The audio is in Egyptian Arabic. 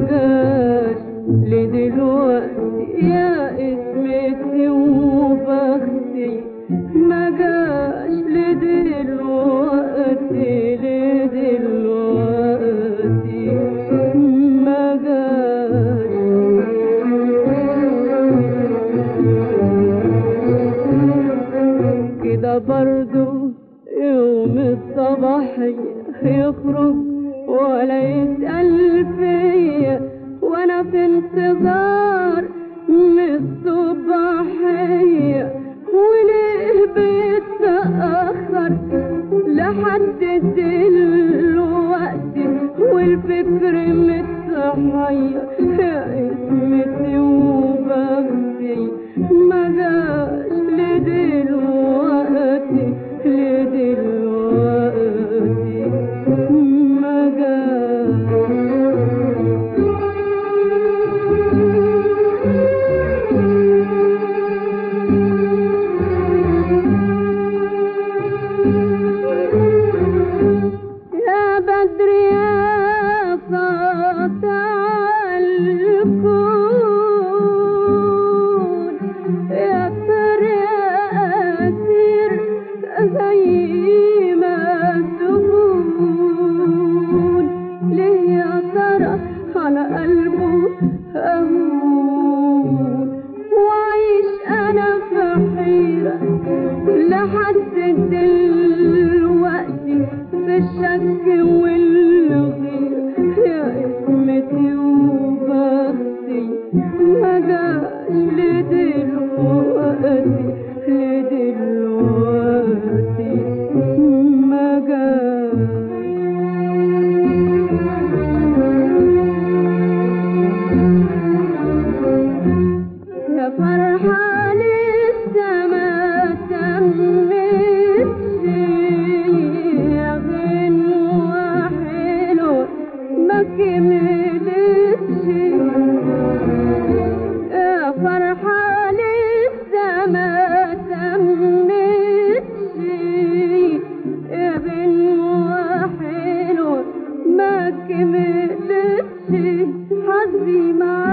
جاش لدلوقتي يا اسمتي وبختي ما جاش لدلوقتي لدلوقتي ما جاش كده برضو يوم الصباح يخرج ولا يسأل فيا وانا في انتظار من الصباحية وليه بيتأخر لحد دلوقتي والفكر متحير يا اسمتي وبختي ما جاش لدلوقتي لدلوقتي ما يا بدر يا ساطع الكون يا تراسير زي ما تكون ليه يا ترى على قلبه أهون وعيش أنا في حيرة لحد دلوقتي في الشك والغيرة يا اسمتي وبختي ما جاش لدلوقتي لدلوقتي ما جاش يا فرحة لسه ما تمتش يا غنوة حلوة ما كملتش يا فرحة لسه ما تمتش يا غنوة حلوة ما كملتش حظي معاك